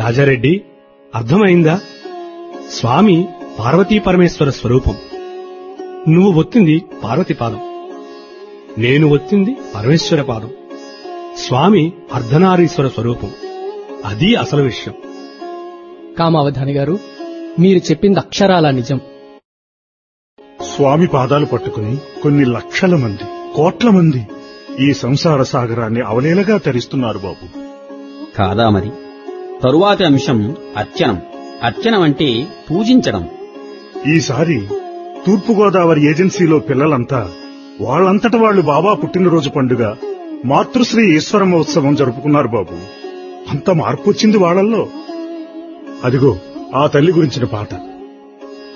రాజారెడ్డి అర్థమైందా స్వామి పార్వతీ పరమేశ్వర స్వరూపం నువ్వు ఒత్తింది పార్వతి పాదం నేను ఒత్తింది పరమేశ్వర పాదం స్వామి అర్ధనారీశ్వర స్వరూపం అది అసలు విషయం కామావధాని గారు మీరు చెప్పింది అక్షరాల నిజం స్వామి పాదాలు పట్టుకుని కొన్ని లక్షల మంది కోట్ల మంది ఈ సంసార సాగరాన్ని అవలేలగా తరిస్తున్నారు బాబు కాదా మరి తరువాతి అంశం అర్చనం అర్చనం అంటే పూజించడం ఈసారి తూర్పుగోదావరి ఏజెన్సీలో పిల్లలంతా వాళ్ళంతట వాళ్ళు బాబా పుట్టినరోజు పండుగ మాతృశ్రీ ఈశ్వరమ్మ ఉత్సవం జరుపుకున్నారు బాబు అంత మార్పు వచ్చింది వాళ్ళల్లో అదిగో ఆ తల్లి గురించిన పాట